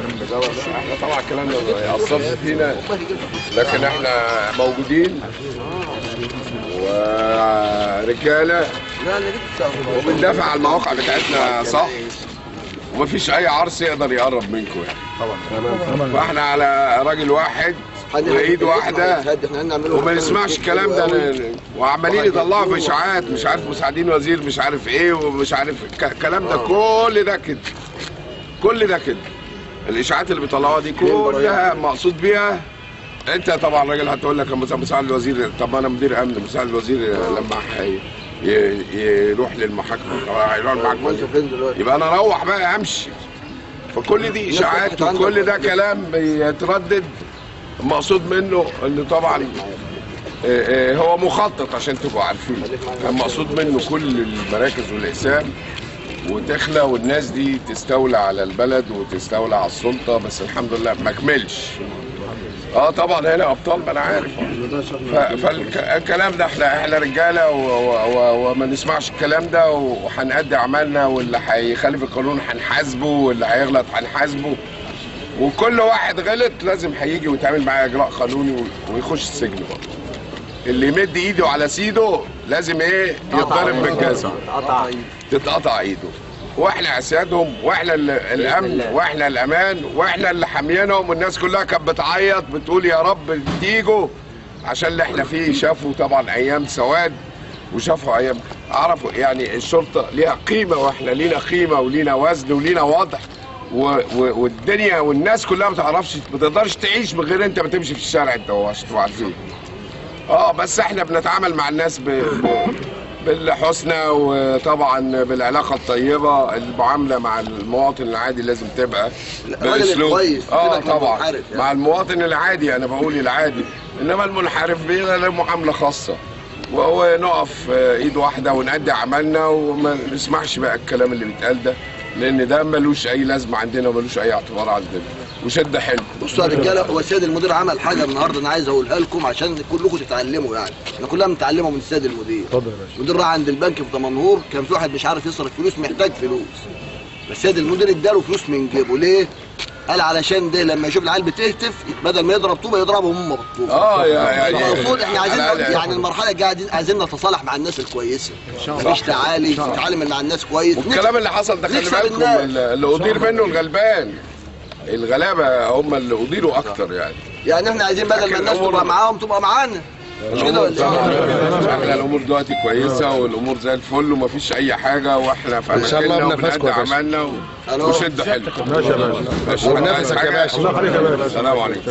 احنا طبعا الكلام ده ما يأثرش فينا لكن احنا موجودين ورجاله وبندافع على المواقع بتاعتنا صح ومفيش اي عرس يقدر يقرب منكم يعني فاحنا على راجل واحد وايد واحده وما نسمعش الكلام ده أنا- وعمالين يطلعوا في اشاعات مش عارف مساعدين وزير مش عارف ايه ومش عارف ك- الكلام ده كل ده كده كل ده كده الاشاعات اللي بيطلعوها دي كلها مقصود بيها انت طبعا راجل هتقول لك مثلا مساعد الوزير طب انا مدير امن مساعد الوزير لما حي- ي- يروح للمحاكمه طب هيروح المحاكمه يبقى انا اروح بقى امشي فكل دي اشاعات وكل ده كلام بيتردد المقصود منه ان طبعا آه، آه، هو مخطط عشان تبقوا عارفين كان مقصود منه كل المراكز والاقسام وتخلى والناس دي تستولى على البلد وتستولى على السلطه بس الحمد لله ما كملش اه طبعا هنا ابطال ما انا عارف فالكلام ده احنا احنا رجاله و- و- و- وما نسمعش الكلام ده وهنأدي اعمالنا واللي هيخالف القانون هنحاسبه واللي هيغلط هنحاسبه وكل واحد غلط لازم هيجي ويتعامل معاه اجراء قانوني و- ويخش السجن برضه اللي يمد ايده على سيده لازم ايه يتضرب بالجزمه تتقطع ايده واحنا اسيادهم واحنا ال- الامن واحنا الامان واحنا اللي حاميينهم والناس كلها كانت بتعيط بتقول يا رب تيجوا عشان اللي احنا فيه شافوا طبعا ايام سواد وشافوا ايام عرفوا يعني الشرطه ليها قيمه واحنا لينا قيمه ولينا وزن ولينا وضع و و والدنيا والناس كلها ما تعرفش ما تقدرش تعيش من غير انت بتمشي في الشارع انت عشان تبقوا عارفين اه بس احنا بنتعامل مع الناس ب... ب... بالحسنى وطبعا بالعلاقه الطيبه المعامله مع المواطن العادي لازم تبقى الراجل بأسلوب- الكويس، اه سيبك من طبعا المنحرف يعني. مع المواطن العادي انا بقول العادي انما المنحرف بيبقى له معامله خاصه وهو نقف آه، ايد واحده ونأدي اعمالنا وما نسمعش بقى الكلام اللي بيتقال ده لان ده ملوش اي لازمه عندنا وملوش اي اعتبار عندنا وشد حلو بصوا يا رجاله هو السيد المدير عمل حاجه النهارده انا عايز اقولها لكم عشان كلكم تتعلموا يعني احنا كلنا بنتعلموا من السيد المدير اتفضل يا باشا المدير راح عند البنك في دمنهور كان في واحد مش عارف يصرف فلوس محتاج فلوس بس السيد المدير اداله فلوس من جيبه ليه؟ قال علشان ده لما يشوف العيال بتهتف بدل ما يضرب طوبه يضربهم هم بالطوبه اه يا يعني المفروض احنا عايزين لا، لا. يعني المرحله الجايه عايزين عايزين نتصالح مع الناس الكويسه مفيش تعالي نتعلم مع الناس كويس والكلام اللي حصل ده خلي نكسب بالكم الناس. اللي اللي اضير منه الغلبان الغلابه هم اللي اضيروا اكتر يعني يعني احنا عايزين بدل ما الناس الأمور- تبقى معاهم تبقى معانا مش كده ولا إيه؟ احنا الامور دلوقتي كويسه والامور زي الفل ومفيش اي حاجه واحنا في إن شاء الله أماكننا بنفذكم وبنأدي يا باشا. اعمالنا و- ألو. وشد حلو ماشي يا باشا ماشي. ونفسك يا حاجة؟ باشا الله يخليك يا باشا السلام عليكم